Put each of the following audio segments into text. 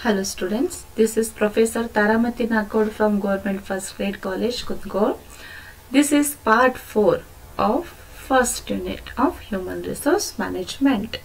Hello students, this is Professor Taramati Nakod from Government First Grade College, Kutgol. This is part 4 of first unit of Human Resource Management.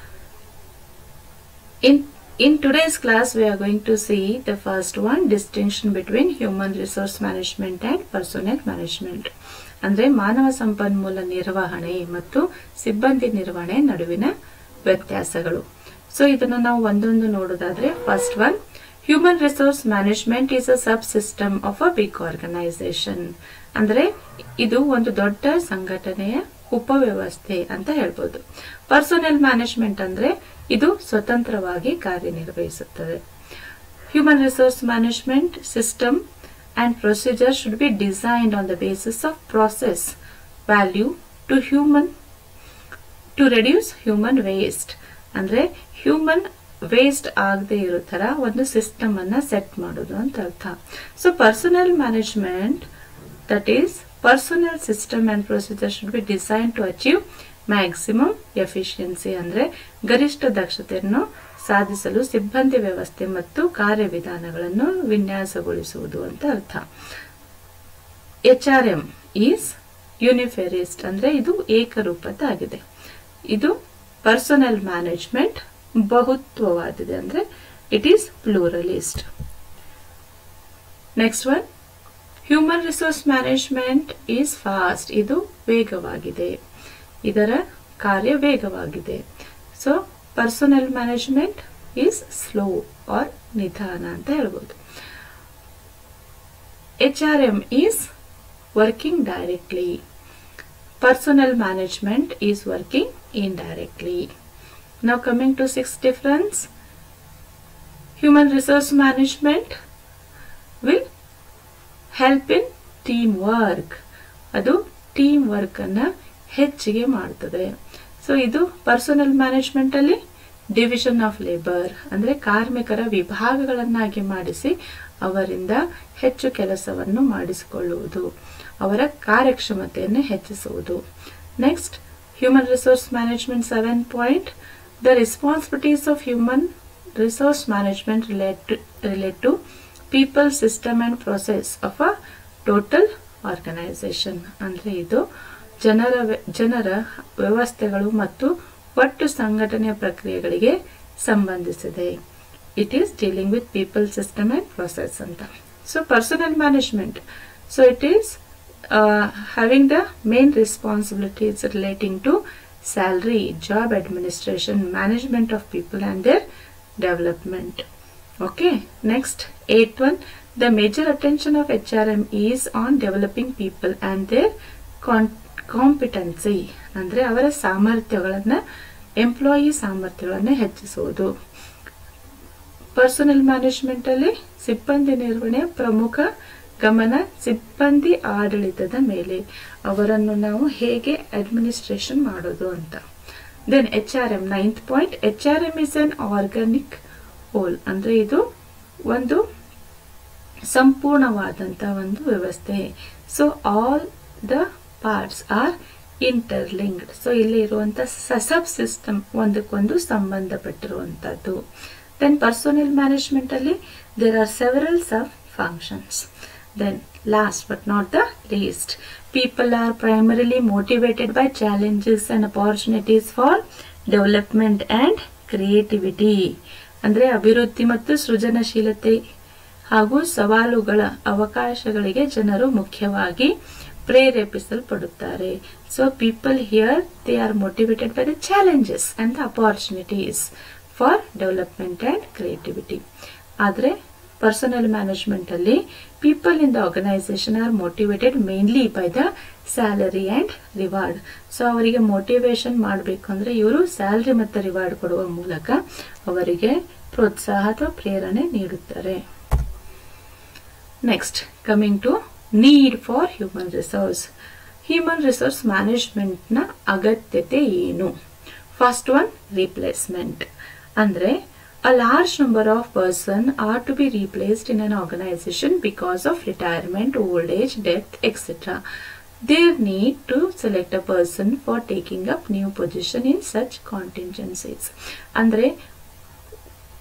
In, in today's class, we are going to see the first one, distinction between Human Resource Management and Personnel Management. ಅಂದರೆ ಮಾನವ ಸಂಪನ್ಮೂಲ ನಿರ್ವಹಣೆ ಮತ್ತು ಸಿಬ್ಬಂದಿ ನಿರ್ವಹಣೆ ನಡುವಿನ ವ್ಯತ್ಯಾಸಗಳು so ಇದನ್ನು ನಾವು ಒಂದೊಂದು ನೋಡೋದಾದ್ರೆ first one human resource management is a sub system of a big organisation ಅಂದ್ರೆ ಇದು ಒಂದು ದೊಡ್ಡ ಸಂಘಟನೆಯ ಉಪವ್ಯವಸ್ಥೆ ಅಂತ ಹೇಳ್ಬೋದು ಪರ್ಸನಲ್ ಮ್ಯಾನೇಜ್ಮೆಂಟ್ ಅಂದ್ರೆ ಇದು ಸ್ವತಂತ್ರವಾಗಿ ಕಾರ್ಯನಿರ್ವಹಿಸುತ್ತದೆ human resource management system and procedure should be designed on the basis of process value to human to reduce human waste ಅಂದ್ರೆ ಹ್ಯೂಮನ್ ವೇಸ್ಟ್ ಆಗದೆ ಇರೋ ತರ ಒಂದು ಸಿಸ್ಟಮ್ ಅನ್ನ ಸೆಟ್ ಮಾಡೋದು ಅಂತ ಅರ್ಥ so personal management that is personal system and procedure should be design to achieve maximum efficiency ಅಂದ್ರೆ ಗರಿಷ್ಠ ದಕ್ಷತೆಯನ್ನು ಸಾಧಿಸಲು ಸಿಬ್ಬಂದಿ ವ್ಯವಸ್ಥೆ ಮತ್ತು ಕಾರ್ಯವಿಧಾನಗಳನ್ನು ವಿನ್ಯಾಸಗೊಳಿಸುವುದು ಅಂತ ಅರ್ಥ H R M is unitarist ಅಂದ್ರೆ ಇದು ಏಕರೂಪದ್ದಾಗಿದೆ ಇದು ಪರ್ಸನಲ್ ಮ್ಯಾನೇಜ್ಮೆಂಟ್ ಬಹುತ್ವವಾದಿದೆ ಅಂದ್ರೆ it is pluralist next one human resource management is fast ಇದು ವೇಗವಾಗಿದೆ ಇದರ ಕಾರ್ಯ ವೇಗವಾಗಿದೆ so personal management is slow or ನಿಧಾನ ಅಂತ ಹೇಳ್ಬೋದು H R M is working directly personal management is working indirectly ನಾವು coming to six difference human resource management will help in team work ಅದು ಟೀಮ್ ವರ್ಕ್ ಅನ್ನ ಹೆಚ್ಚಿಗೆ ಮಾಡ್ತದೆ so ಇದು personal management ಅಲ್ಲಿ ಡಿವಿಷನ್ ಆಫ್ ಲೇಬರ್ ಅಂದ್ರೆ ಕಾರ್ಮಿಕರ ವಿಭಾಗಗಳನ್ನಾಗಿ ಮಾಡಿಸಿ ಅವರಿಂದ ಹೆಚ್ಚು ಕೆಲಸವನ್ನು ಮಾಡಿಸಿಕೊಳ್ಳುವುದು ಅವರ ಕಾರ್ಯಕ್ಷಮತೆಯನ್ನು ಹೆಚ್ಚಿಸುವುದು next human resource management seven point the responsibilities of human resource management relate relate to people system and process of a total organisation ಅಂದ್ರೆ ಇದು ಜನರ ಜನರ ವ್ಯವಸ್ಥೆಗಳು ಮತ್ತು ಒಟ್ಟು ಸಂಘಟನೆಯ ಪ್ರಕ್ರಿಯೆಗಳಿಗೆ ಸಂಬಂಧಿಸಿದೆ it is dealing with people system and process ಅಂತ so personal management so it is having the main responsibilities relating to salary job administration management of people and their development okay next eight one the major attention of H R M is on developing people and their competency ಅಂದ್ರೆ ಅವರ ಸಾಮರ್ಥ್ಯಗಳನ್ನ employee ಸಾಮರ್ಥ್ಯಗಳನ್ನ ಹೆಚ್ಚಿಸುವುದು personal management ಅಲ್ಲಿ ಸಿಬ್ಬಂದಿ ನಿರ್ವಹಣೆ ಪ್ರಮುಖ ಗಮನ ಸಿಬ್ಬಂದಿ ಆಡಳಿತದ ಮೇಲೆ ಅವರನ್ನು ನಾವು ಹೇಗೆ ಅಡ್ಮಿನಿಸ್ಟ್ರೇಷನ್ ಮಾಡೋದು ಅಂತ then H R M ninth point H R M is an organic whole ಅಂದ್ರೆ ಇದು ಒಂದು ಸಂಪೂರ್ಣವಾದಂತ ಒಂದು ವ್ಯವಸ್ಥೆ so all the parts are interlinked so ಇಲ್ಲಿ ಇರುವಂತಹ ಸಬ್ ಸಿಸ್ಟಮ್ ಒಂದಕ್ಕೊಂದು ಸಂಬಂಧಪಟ್ಟಿರುವಂತದ್ದು ದೆನ್ ಪರ್ಸನಲ್ ಮ್ಯಾನೇಜ್ಮೆಂಟ್ ಅಲ್ಲಿ there are several sub functions then last but not the least people are primarily motivated by challenges and opportunities for development and creativity ಅಂದ್ರೆ ಅಭಿವೃದ್ಧಿ ಮತ್ತು ಸೃಜನಶೀಲತೆ ಹಾಗೂ ಸವಾಲುಗಳ ಅವಕಾಶಗಳಿಗೆ ಜನರು ಮುಖ್ಯವಾಗಿ ಪ್ರೇರೇಪಿಸಲ್ಪಡುತ್ತಾರೆ so people here they are motivated by the challenges and the opportunities for development and creativity ಆದರೆ ಪರ್ಸನಲ್ ಮ್ಯಾನೇಜ್ಮೆಂಟ್ ಅಲ್ಲಿ people in the organisation are motivated mainly by the salary and reward so ಅವರಿಗೆ motivation ಮಾಡಬೇಕು ಅಂದ್ರೆ ಇವರು salary ಮತ್ತು reward ಕೊಡುವ ಮೂಲಕ ಅವರಿಗೆ ಪ್ರೋತ್ಸಾಹ ಅಥವಾ ಪ್ರೇರಣೆ ನೀಡುತ್ತಾರೆ next coming to need for human resource human resource ಮ್ಯಾನೇಜ್ಮೆಂಟ್ನ ಅಗತ್ಯತೆ ಏನು ಫಸ್ಟ್ ಒನ್ ರಿಪ್ಲೇಸ್ಮೆಂಟ್ ಅಂದ್ರೆ a large number of persons are to be replaced in an organization because of retirement, old age, death, etc. They need to select a person for taking up new position in such contingencies. ಅಂದ್ರೆ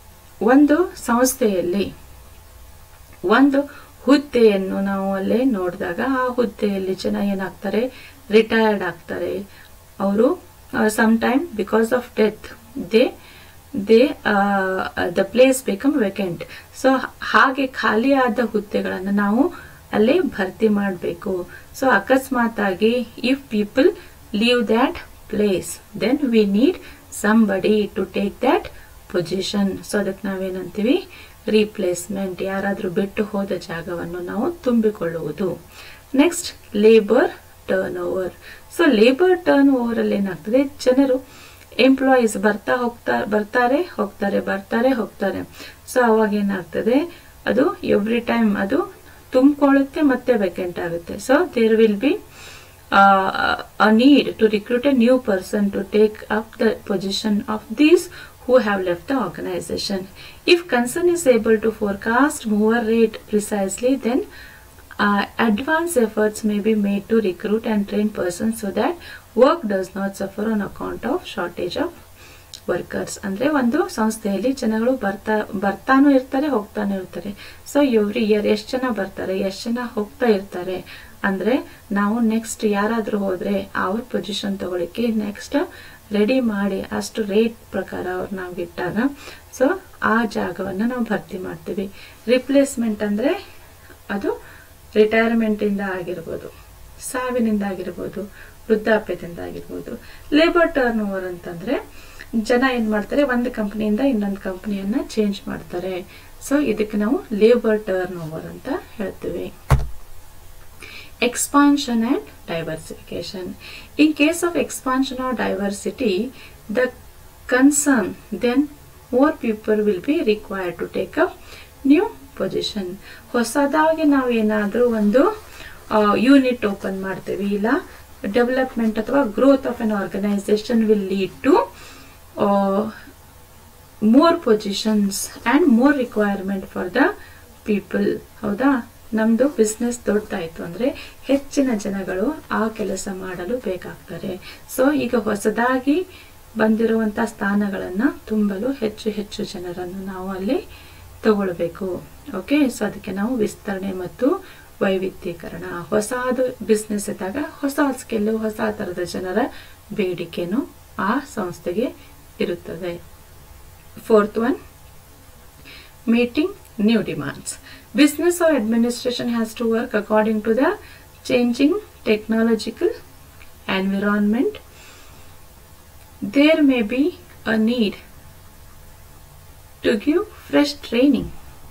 ಒಂದು ಸಂಸ್ಥೆಯಲ್ಲಿ ಒಂದು ಹುದ್ದೆಯನ್ನು ನಾವು ಅಲ್ಲೇ ನೋಡಿದಾಗ ಆ ಹುದ್ದೆಯಲ್ಲಿ ಜನ ಏನಾಗ್ತಾರೆ ರಿಟೈರ್ಡ್ ಆಗ್ತಾರೆ ಅವರು some time because of death they they the place become vacant so ಹಾಗೆ ಖಾಲಿಯಾದ ಹುದ್ದೆಗಳನ್ನು ನಾವು ಅಲ್ಲೇ ಭರ್ತಿ ಮಾಡಬೇಕು ಸೊ ಅಕಸ್ಮಾತ್ ಆಗಿ if people leave that place then we need somebody to take that position so ಅದಕ್ಕೆ ನಾವೇನಂತೀವಿ ರೀಪ್ಲೇಸ್ಮೆಂಟ್ ಯಾರಾದರೂ ಬಿಟ್ಟು ಹೋದ ಜಾಗವನ್ನು ನಾವು ತುಂಬಿಕೊಳ್ಳುವುದು next labour turnover so labour turnover ಅಲ್ಲಿ ಏನಾಗ್ತದೆ ಜನರು ಎಂಪ್ಲಾಯೀಸ್ ಬರ್ತಾ ಹೋಗ್ತಾ ಬರ್ತಾರೆ ಹೋಗ್ತಾರೆ ಬರ್ತಾರೆ ಹೋಗ್ತಾರೆ ಸೊ ಅವಾಗ ಏನಾಗ್ತದೆ ಅದು ಎವ್ರಿ ಟೈಮ್ ಅದು ತುಂಬಿಕೊಳ್ಳುತ್ತೆ ಮತ್ತೆ ವೆಕೆಂಟ್ ಆಗುತ್ತೆ so there will be a need to recruit a new person to take up the position of these who have left the organization. If concern is able to forecast mover rate precisely, then uh, advanced efforts may be made to recruit and train persons so that work does not suffer on account of shortage of workers ಅಂದ್ರೆ ಒಂದು ಸಂಸ್ಥೆಯಲ್ಲಿ ಜನಗಳು ಬರ್ತಾ ಬರ್ತಾನೂ ಇರ್ತಾರೆ ಹೋಗ್ತಾನೂ ಇರ್ತಾರೆ so every year ಎಷ್ಟು ಜನ ಬರ್ತಾರೆ ಎಷ್ಟು ಜನ ಹೋಗ್ತಾ ಇರ್ತಾರೆ ಅಂದ್ರೆ ನಾವು ನೆಕ್ಸ್ಟ್ ಯಾರಾದ್ರೂ ಹೋದ್ರೆ ಅವ್ರ ಪೊಸಿಷನ್ ತಗೊಳಿಕ್ಕೆ ನೆಕ್ಸ್ಟ್ ರೆಡಿ ಮಾಡಿ ಅಷ್ಟು ರೇಟ್ ಪ್ರಕಾರ ಅವ್ರು ನಾವು ಇಟ್ಟಾಗ ಸೊ ಆ ಜಾಗವನ್ನು ನಾವು ಭರ್ತಿ ಮಾಡ್ತೀವಿ ರಿಪ್ಲೇಸ್ಮೆಂಟ್ ಅಂದ್ರೆ ಅದು ರಿಟೈರ್ಮೆಂಟ್ ಇಂದ ಆಗಿರ್ಬೋದು ಸಾವಿನಿಂದ ಆಗಿರ್ಬೋದು ವೃದ್ಧಾಪ್ಯದಿಂದ ಆಗಿರ್ಬೋದು ಲೇಬರ್ ಟರ್ನ್ ಓವರ್ ಅಂತಂದ್ರೆ ಜನ ಏನ್ ಮಾಡ್ತಾರೆ ಒಂದು ಕಂಪನಿಯಿಂದ ಇನ್ನೊಂದು ಕಂಪನಿಯನ್ನ ಚೇಂಜ್ ಮಾಡ್ತಾರೆ ಸೊ ಇದಕ್ಕೆ ನಾವು ಲೇಬರ್ ಟರ್ನ್ ಓವರ್ ಅಂತ ಹೇಳ್ತೀವಿ expansion and diversification. In case of expansion or diversity, the concern then more people will be required to take up new position. ಹೊಸದಾಗಿ ನಾವು ಏನಾದರೂ ಒಂದು ಯೂನಿಟ್ ಓಪನ್ ಮಾಡ್ತೀವಿ ಇಲ್ಲ ಡೆವಲಪ್ಮೆಂಟ್ ಅಥವಾ growth of an organisation will lead to more positions and more requirement for the people ಹೌದಾ ನಮ್ದು business ದೊಡ್ಡದಾಯ್ತು ಅಂದ್ರೆ ಹೆಚ್ಚಿನ ಜನಗಳು ಆ ಕೆಲಸ ಮಾಡಲು ಬೇಕಾಗ್ತಾರೆ ಸೊ ಈಗ ಹೊಸದಾಗಿ ಬಂದಿರುವಂತ ಸ್ಥಾನಗಳನ್ನ ತುಂಬಲು ಹೆಚ್ಚು ಹೆಚ್ಚು ಜನರನ್ನು ನಾವು ಅಲ್ಲಿ ತಗೊಳ್ಬೇಕು ಓಕೆ ಸೊ ಅದಕ್ಕೆ ನಾವು ವಿಸ್ತರಣೆ ಮತ್ತು ವೈವಿಧ್ಯೀಕರಣ ಹೊಸದು ಬಿಸ್ನೆಸ್ ಇದ್ದಾಗ ಹೊಸ ಸ್ಕಿಲ್ ಹೊಸ ತರದ ಜನರ ಬೇಡಿಕೆನು ಆ ಸಂಸ್ಥೆಗೆ ಇರುತ್ತದೆ fourth one meeting new demands business or administration has to work according to the changing technological environment there may be a need to give fresh training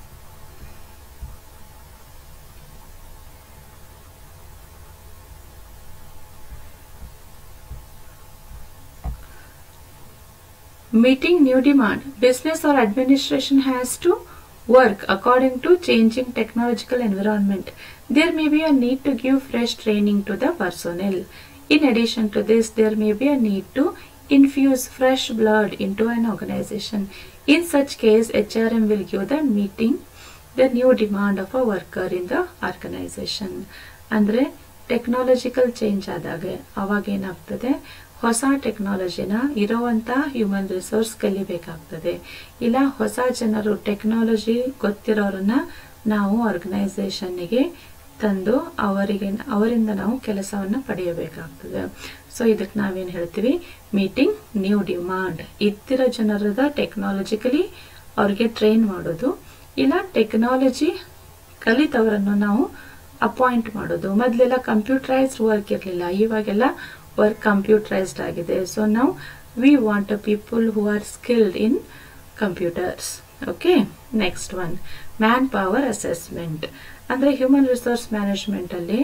meeting new demand business or administration has to work according to changing technological environment. There may be a need to give fresh training to the personnel. In addition to this, there may be a need to infuse fresh blood into an organization. In such case, HRM will give the meeting the new demand of a worker in the organization. ಅಂದ್ರೆ technological change ಆದಾಗ ಅವಾಗ ಏನಾಗ್ತದೆ ಹೊಸ ಟೆಕ್ನಾಲಜಿನ ಇರುವಂತ human resource ಕಲಿಬೇಕಾಗ್ತದೆ ಇಲ್ಲ ಹೊಸ ಜನರು technology ಗೊತ್ತಿರೋರನ್ನ ನಾವು ಆರ್ಗನೈಸೇಷನ್ಗೆ ತಂದು ಅವರಿಗೆ ಅವರಿಂದ ನಾವು ಕೆಲಸವನ್ನ ಪಡೆಯಬೇಕಾಗ್ತದೆ ಸೊ ಇದಕ್ಕೆ ನಾವೇನ್ ಹೇಳ್ತೀವಿ ಮೀಟಿಂಗ್ ನ್ಯೂ ಡಿಮಾಂಡ್ ಇದ್ದಿರೋ ಜನರದ ಟೆಕ್ನಾಲಜಿಕಲಿ ಅವ್ರಿಗೆ ಟ್ರೈನ್ ಮಾಡೋದು ಇಲ್ಲ ಟೆಕ್ನಾಲಜಿ ಕಲಿತವರನ್ನು ನಾವು ಅಪಾಯಿಂಟ್ ಮಾಡೋದು ಮೊದಲೆಲ್ಲ ಕಂಪ್ಯೂಟರೈಸ್ಡ್ ವರ್ಕ್ ಇರಲಿಲ್ಲ ಇವಾಗೆಲ್ಲ ವರ್ಕ್ ಕಂಪ್ಯೂಟರೈಸ್ಡ್ ಆಗಿದೆ ಸೊ ನಾವು we want a people who are skilled in computers okay next one manpower assessment ಅಂದ್ರೆ ಹ್ಯೂಮನ್ ರಿಸೋರ್ಸ್ ಮ್ಯಾನೇಜ್ಮೆಂಟ್ ಅಲ್ಲಿ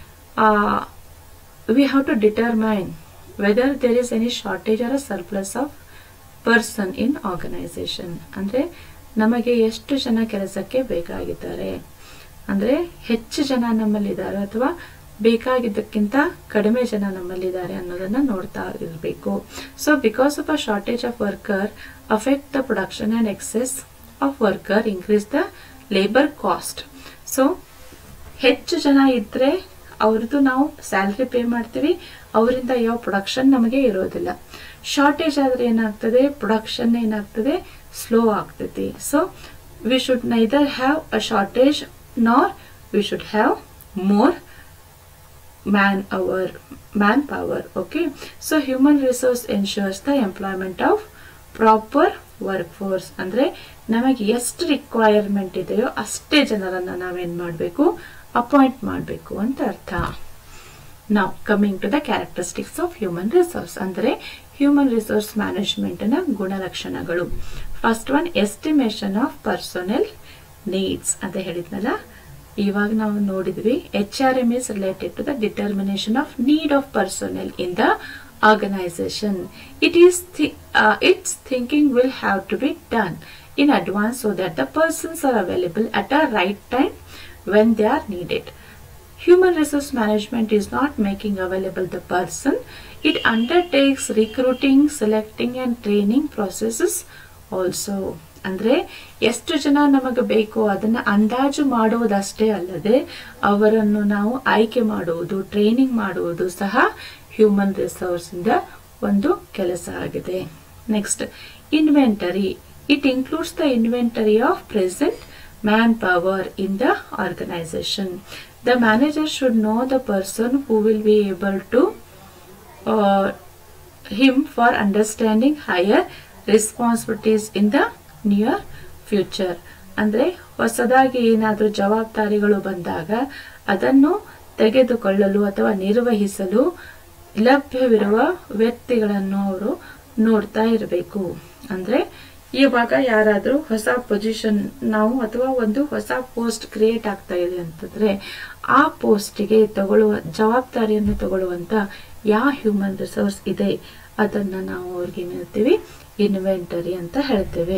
we have to determine whether there is any shortage or a surplus of person in organisation ಅಂದ್ರೆ ನಮಗೆ ಎಷ್ಟು ಜನ ಕೆಲಸಕ್ಕೆ ಬೇಕಾಗಿದ್ದಾರೆ ಅಂದ್ರೆ ಹೆಚ್ಚು ಜನ ನಮ್ಮಲ್ಲಿದ್ದಾರೆ ಅಥವಾ ಬೇಕಾಗಿದ್ದಕ್ಕಿಂತ ಕಡಿಮೆ ಜನ ನಮ್ಮಲ್ಲಿದ್ದಾರೆ ಅನ್ನೋದನ್ನ ನೋಡ್ತಾ ಇರಬೇಕು so because of a shortage of worker affect the production and excess of worker increase the labour cost so ಹೆಚ್ಚು ಜನ ಇದ್ರೆ ಅವ್ರದ್ದು ನಾವು ಸ್ಯಾಲ್ರಿ ಪೇ ಮಾಡ್ತೀವಿ ಅವರಿಂದ ಯಾವ ಪ್ರೊಡಕ್ಷನ್ ನಮಗೆ ಇರೋದಿಲ್ಲ ಶಾರ್ಟೇಜ್ ಆದ್ರೆ ಏನಾಗ್ತದೆ ಪ್ರೊಡಕ್ಷನ್ ಏನಾಗ್ತದೆ ಸ್ಲೋ ಆಗ್ತೈತಿ so we should neither have a shortage nor we should have more man hour manpower okay so human resource ensures the employment of proper workforce ಅಂದ್ರೆ ನಮಗೆ ಎಷ್ಟು ರಿಕ್ವೈರ್ಮೆಂಟ್ ಇದೆಯೋ ಅಷ್ಟೇ ಜನರನ್ನ ನಾವೇನ್ ಮಾಡಬೇಕು ಅಪಾಯಿಂಟ್ ಮಾಡಬೇಕು ಅಂತ ಅರ್ಥ ನಾವು coming to the characteristics of human resource ಅಂದ್ರೆ ಹ್ಯೂಮನ್ ರಿಸೋರ್ಸ್ ಮ್ಯಾನೇಜ್ಮೆಂಟ್ ನ ಗುಣಲಕ್ಷಣಗಳು first one estimation of personal needs ಅಂತ ಹೇಳಿದ್ನಲ್ಲ ಇವಾಗ ನಾವು ನೋಡಿದ್ವಿ H R M is related to the determination of need of personal in the organisation it is it's thinking will have to be done in advance so that the persons are available at a right time when they are needed. Human resource management is not making available the person. It undertakes recruiting, selecting and training processes also. ಅಂದ್ರೆ ಎಷ್ಟು ಜನ ನಮಗೆ ಬೇಕು ಅದನ್ನ ಅಂದಾಜು ಮಾಡುವುದಷ್ಟೇ ಅಲ್ಲದೆ ಅವರನ್ನು ನಾವು ಆಯ್ಕೆ ಮಾಡುವುದು ಟ್ರೈನಿಂಗ್ ಮಾಡುವುದು ಸಹ ಹ್ಯೂಮನ್ ರಿಸೋರ್ಸ್ ಇಂದ ಒಂದು ಕೆಲಸ ಆಗಿದೆ next inventory It includes the inventory of present manpower in the organization. The manager should know the person who will be able to uh, him for understanding higher responsibilities in the near future. ಅಂದ್ರೆ ಹೊಸದಾಗಿ ಏನಾದರೂ ಜವಾಬ್ದಾರಿಗಳು ಬಂದಾಗ ಅದನ್ನು ತೆಗೆದುಕೊಳ್ಳಲು ಅಥವಾ ನಿರ್ವಹಿಸಲು ಲಭ್ಯವಿರುವ ವ್ಯಕ್ತಿಗಳನ್ನು ಅವರು ನೋಡ್ತಾ ಇರಬೇಕು ಅಂದ್ರೆ ಇವಾಗ ಯಾರಾದ್ರೂ ಹೊಸ ಪೊಸಿಷನ್ ನಾವು ಅಥವಾ ಒಂದು ಹೊಸ ಪೋಸ್ಟ್ ಕ್ರಿಯೇಟ್ ಆಗ್ತಾ ಇದೆ ಅಂತಂದ್ರೆ ಆ ಪೋಸ್ಟ್ಗೆ ತಗೊಳ್ಳುವ ಜವಾಬ್ದಾರಿಯನ್ನು ತಗೊಳ್ಳುವಂತ ಯಾವ ಹ್ಯೂಮನ್ ರಿಸೋರ್ಸ್ ಇದೆ ಅದನ್ನ ನಾವು ಅವ್ರಿಗೆ ಏನ್ ಹೇಳ್ತೀವಿ ಇನ್ವೆಂಟರಿ ಅಂತ ಹೇಳ್ತೇವೆ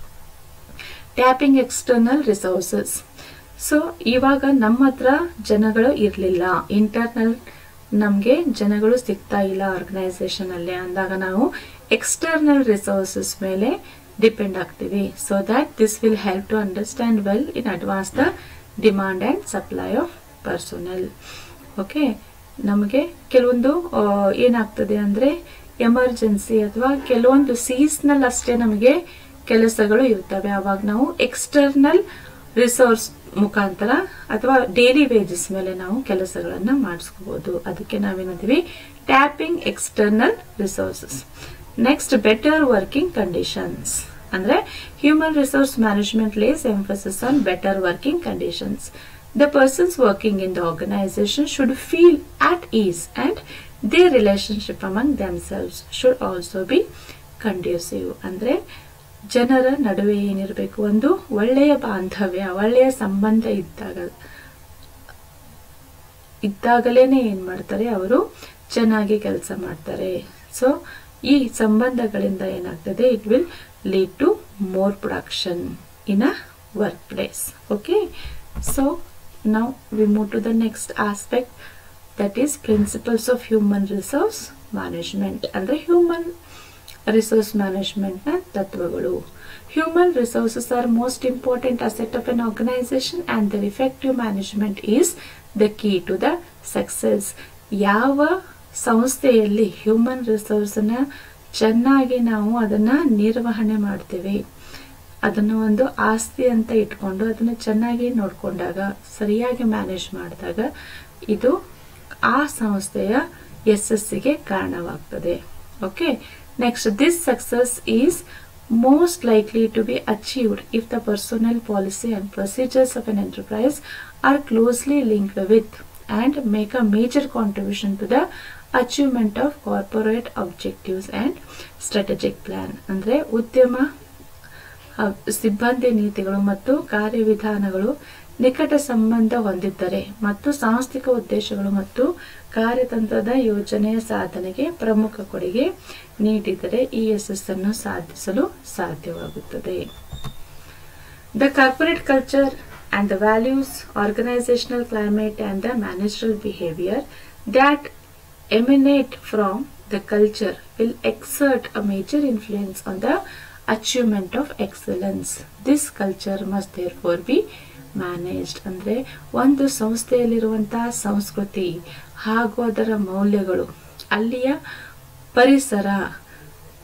ಟ್ಯಾಪಿಂಗ್ ಎಕ್ಸ್ಟರ್ನಲ್ ರಿಸೋರ್ಸಸ್ ಸೊ ಇವಾಗ ನಮ್ಮ ಹತ್ರ ಜನಗಳು ಇರಲಿಲ್ಲ ಇಂಟರ್ನಲ್ ನಮಗೆ ಜನಗಳು ಸಿಗ್ತಾ ಇಲ್ಲ ಆರ್ಗನೈಸೇಷನ್ ಅಲ್ಲಿ ಅಂದಾಗ ನಾವು ಎಕ್ಸ್ಟರ್ನಲ್ ರಿಸೋರ್ಸಸ್ ಮೇಲೆ ಡಿಪೆಂಡ್ ಆಗ್ತೀವಿ so that this will help to understand well in advance the demand and supply of personal okay ನಮಗೆ ಕೆಲವೊಂದು ಏನಾಗ್ತದೆ ಅಂದರೆ ಎಮರ್ಜೆನ್ಸಿ ಅಥವಾ ಕೆಲವೊಂದು ಸೀಸ್ನಲ್ ಅಷ್ಟೇ ನಮಗೆ ಕೆಲಸಗಳು ಇರ್ತವೆ ಅವಾಗ ನಾವು ಎಕ್ಸ್ಟರ್ನಲ್ ರಿಸೋರ್ಸ್ ಮುಖಾಂತರ ಅಥವಾ ಡೈಲಿ ವೇಜಸ್ ಮೇಲೆ ನಾವು ಕೆಲಸಗಳನ್ನ ಮಾಡಿಸ್ಕೋಬಹುದು ಅದಕ್ಕೆ ನಾವೇನಂತೀವಿ tapping external resources next better working conditions ಅಂದ್ರೆ human resource management lays emphasis on better working conditions the persons working in the organisation should feel at ease and they relationship among themselves should also be conducive ಅಂದ್ರೆ ಜನರ ನಡುವೆ ಏನಿರಬೇಕು ಒಂದು ಒಳ್ಳೆಯ ಬಾಂಧವ್ಯ ಒಳ್ಳೆಯ ಸಂಬಂಧ ಇದ್ದಾಗ ಇದ್ದಾಗಲೇನೆ ಏನ್ ಮಾಡ್ತಾರೆ ಅವರು ಚೆನ್ನಾಗಿ ಕೆಲಸ ಮಾಡ್ತಾರೆ ಸೊ ಈ ಸಂಬಂಧಗಳಿಂದ ಏನಾಗ್ತದೆ it will lead to more production in a workplace okay so ನಾವು we move to the next aspect that is principles of human resource management ಅಂದ್ರೆ ಹ್ಯೂಮನ್ ರಿಸೋರ್ಸ್ ಮ್ಯಾನೇಜ್ಮೆಂಟ್ನ ತತ್ವಗಳು human resources are most important asset of an organisation and their effective management is the key to the success ಯಾವ ಸಂಸ್ಥೆಯಲ್ಲಿ human ರಿಸೋರ್ಸ್ನ ಚೆನ್ನಾಗಿ ನಾವು ಅದನ್ನ ನಿರ್ವಹಣೆ ಮಾಡ್ತೇವೆ ಅದನ್ನು ಒಂದು ಆಸ್ತಿ ಅಂತ ಇಟ್ಕೊಂಡು ಅದನ್ನು ಚೆನ್ನಾಗಿ ನೋಡಿಕೊಂಡಾಗ ಸರಿಯಾಗಿ ಮ್ಯಾನೇಜ್ ಮಾಡಿದಾಗ ಇದು ಆ ಸಂಸ್ಥೆಯ ಯಶಸ್ಸಿಗೆ ಕಾರಣವಾಗ್ತದೆ okay next this success is most likely to be achieved if the personnel policy and procedures of an enterprise are closely linked with and make a major contribution to the achievement of corporate objectives and strategic plan ಅಂದ್ರೆ ಉದ್ಯಮ ಸಿಬ್ಬಂದಿ ನೀತಿಗಳು ಮತ್ತು ಕಾರ್ಯವಿಧಾನಗಳು ನಿಕಟ ಸಂಬಂಧ ಹೊಂದಿದ್ದರೆ ಮತ್ತು ಸಾಂಸ್ಥಿಕ ಉದ್ದೇಶಗಳು ಮತ್ತು ಕಾರ್ಯತಂತ್ರದ ಯೋಜನೆಯ ಸಾಧನೆಗೆ ಪ್ರಮುಖ ಕೊಡುಗೆ ನೀಡಿದರೆ ಈ ಯಶಸ್ಸನ್ನು ಸಾಧಿಸಲು ಸಾಧ್ಯವಾಗುತ್ತದೆ the corporate culture and the values organisational climate and the managerial behaviour that emanate from the culture will exert a major influence on the achievement of excellence. This culture must therefore be managed ಅಂದರೆ ಒಂದು ಸಂಸ್ಥೆಯಲ್ಲಿರುವಂತಹ ಸಂಸ್ಕೃತಿ ಹಾಗೂ ಅದರ ಮೌಲ್ಯಗಳು ಅಲ್ಲಿಯ ಪರಿಸರ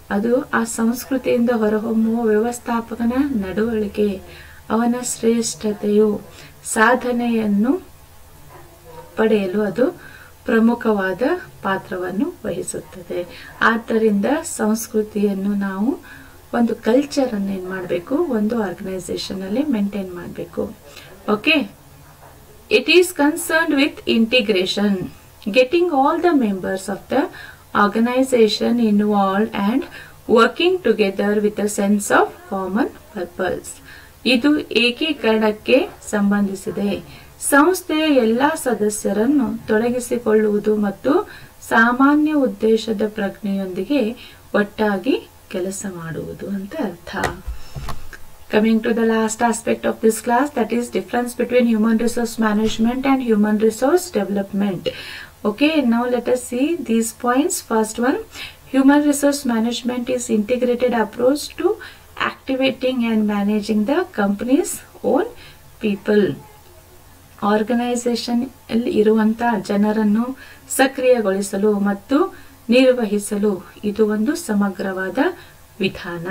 ಅದು ಆ ಸಂಸ್ಕೃತಿಯಿಂದ ಹೊರಹೊಮ್ಮುವ ವ್ಯವಸ್ಥಾಪಕನ ನಡವಳಿಕೆ ಅವನ ಶ್ರೇಷ್ಠತೆಯು ಸಾಧನೆಯನ್ನು ಪಡೆಯಲು ಅದು ಪ್ರಮುಖವಾದ ಪಾತ್ರವನ್ನು ವಹಿಸುತ್ತದೆ ಆದ್ದರಿಂದ ಸಂಸ್ಕೃತಿಯನ್ನು ನಾವು ಒಂದು ಕಲ್ಚರ್ ಅನ್ನು ಏನು ಮಾಡಬೇಕು ಒಂದು ಆರ್ಗನೈಸೇಷನ್ ಅಲ್ಲಿ ಮೇಂಟೈನ್ ಮಾಡಬೇಕು okay it is concern with integration getting all the members of the organisation involve and working together with a sense of common purpose ಇದು ಏಕೀಕರಣಕ್ಕೆ ಸಂಬಂಧಿಸಿದೆ ಸಂಸ್ಥೆಯ ಎಲ್ಲಾ ಸದಸ್ಯರನ್ನು ತೊಡಗಿಸಿಕೊಳ್ಳುವುದು ಮತ್ತು ಸಾಮಾನ್ಯ ಉದ್ದೇಶದ ಪ್ರಜ್ಞೆಯೊಂದಿಗೆ ಒಟ್ಟಾಗಿ ಕೆಲಸ ಮಾಡುವುದು ಅಂತ ಅರ್ಥ coming to the last aspect of this class that is difference between human resource management and human resource development okay now let us see these points first one human resource management is integrated approach to activating and managing the company's own people organisation ಅಲ್ಲಿ ಇರುವಂತಹ ಜನರನ್ನು ಸಕ್ರಿಯಗೊಳಿಸಲು ಮತ್ತು ನಿರ್ವಹಿಸಲು ಇದು ಒಂದು ಸಮಗ್ರವಾದ ವಿಧಾನ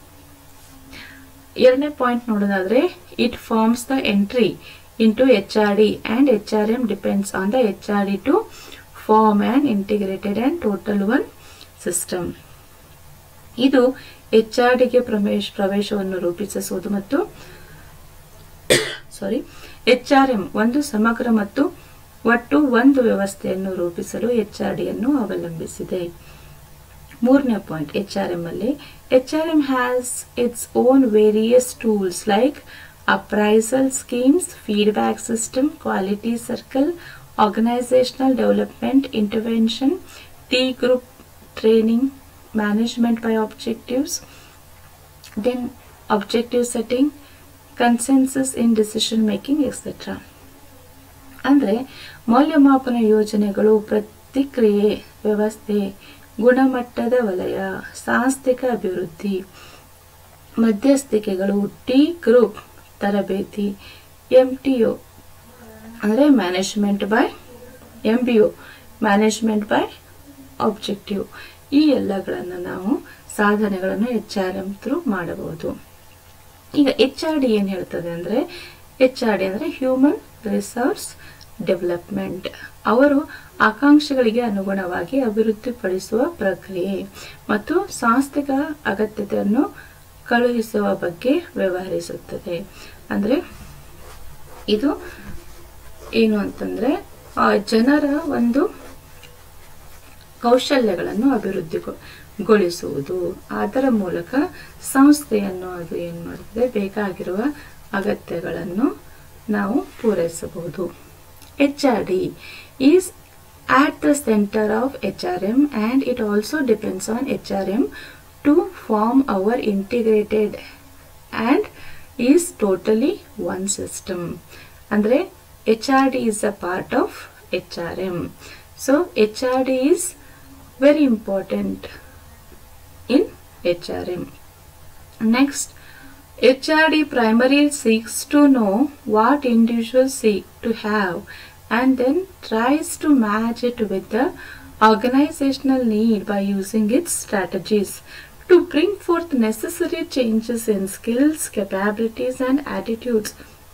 ಎರಡನೇ ಪಾಯಿಂಟ್ ನೋಡೋದಾದ್ರೆ it forms the entry into H R D and H R M depends on the H R D to form and integrated and total one system ಇದು ಎಚ್ ಆರ್ ಡಿಗೆ ಪ್ರವೇಶ ಪ್ರವೇಶವನ್ನು ರೂಪಿಸುವುದು ಮತ್ತು ಸಾರಿ ಎಚ್ ಆರ್ ಎಂ ಒಂದು ಸಮಗ್ರ ಮತ್ತು ಒಟ್ಟು ಒಂದು ವ್ಯವಸ್ಥೆಯನ್ನು ರೂಪಿಸಲು ಎಚ್ ಆರ್ ಡಿಯನ್ನು ಅವಲಂಬಿಸಿದೆ ಮೂರನೇ ಪಾಯಿಂಟ್ ಎಚ್ ಆರ್ ಎಂ ಅಲ್ಲಿ H R M has its own various tools like appraisal schemes feedback system quality circle organisational development intervention T group training management by objectives then objective setting consensus in decision making etcetera ಅಂದರೆ ಮೌಲ್ಯಮಾಪನ ಯೋಜನೆಗಳು ಪ್ರತಿಕ್ರಿಯೆ ವ್ಯವಸ್ಥೆ ಗುಣಮಟ್ಟದ ವಲಯ ಸಾಂಸ್ಥಿಕ ಅಭಿವೃದ್ಧಿ ಮಧ್ಯಸ್ಥಿಕೆಗಳು ಟಿ ಗ್ರೂಪ್ ತರಬೇತಿ ಎಂ ಟಿ ಒ ಅಂದರೆ management by M B O management by objective ಈ ಎಲ್ಲಗಳನ್ನು ನಾವು ಸಾಧನೆಗಳನ್ನು ಎಚ್ ಆರ್ ಎಂ ಥ್ರೂ ಮಾಡಬಹುದು ಈಗ ಎಚ್ ಆರ್ ಡಿ ಏನು ಹೇಳ್ತದೆ ಅಂದರೆ ಎಚ್ ಆರ್ ಡಿ ಅಂದರೆ ಹ್ಯೂಮನ್ ರಿಸೋರ್ಸ್ ಡೆವಲಪ್ಮೆಂಟ್ ಅವರು ಆಕಾಂಕ್ಷೆಗಳಿಗೆ ಅನುಗುಣವಾಗಿ ಅಭಿವೃದ್ಧಿಪಡಿಸುವ ಪ್ರಕ್ರಿಯೆ ಮತ್ತು ಸಾಂಸ್ಥಿಕ ಅಗತ್ಯತೆಯನ್ನು ಕಳುಹಿಸುವ ಬಗ್ಗೆ ವ್ಯವಹರಿಸುತ್ತದೆ ಅಂದರೆ ಇದು ಏನು ಅಂತಂದ್ರೆ ಆ ಜನರ ಒಂದು ಕೌಶಲ್ಯಗಳನ್ನು ಅಭಿವೃದ್ಧಿಗೊಳಿಸುವುದು ಅದರ ಮೂಲಕ ಸಂಸ್ಥೆಯನ್ನು ಅದು ಏನು ಮಾಡುತ್ತದೆ ಬೇಕಾಗಿರುವ ಅಗತ್ಯಗಳನ್ನು ನಾವು ಪೂರೈಸಬಹುದು H R D is at the center of HRM and it also depends on HRM to form our integrated and is totally one system. ಅಂದ್ರೆ H R D is a part of H R M so H R D is very important in H R M next HRD primarily seeks to know what individuals seek to have and then tries to match it with the organizational need by using its strategies to bring forth necessary changes in skills, capabilities, and attitudes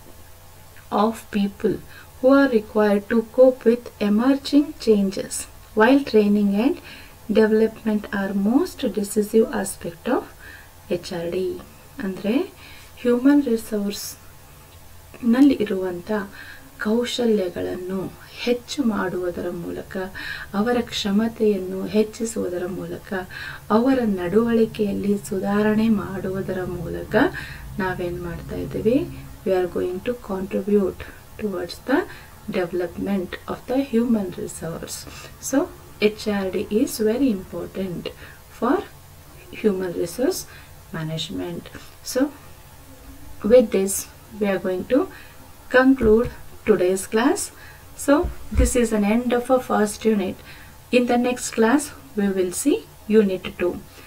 of people who are required to cope with emerging changes, while training and development are most decisive aspect of HRD. ಅಂದರೆ human resource ನಲ್ಲಿ ಇರುವಂಥ ಕೌಶಲ್ಯಗಳನ್ನು ಹೆಚ್ಚು ಮಾಡುವುದರ ಮೂಲಕ ಅವರ ಕ್ಷಮತೆಯನ್ನು ಹೆಚ್ಚಿಸುವುದರ ಮೂಲಕ ಅವರ ನಡವಳಿಕೆಯಲ್ಲಿ ಸುಧಾರಣೆ ಮಾಡುವುದರ ಮೂಲಕ ನಾವೇನು ಮಾಡ್ತಾ ಇದ್ದೀವಿ we are going to contribute towards the development of the human resource so H R D is very important for human resource management. So, with this, we are going to conclude today's class. So, this is an end of our first unit. In the next class, we will see unit 2.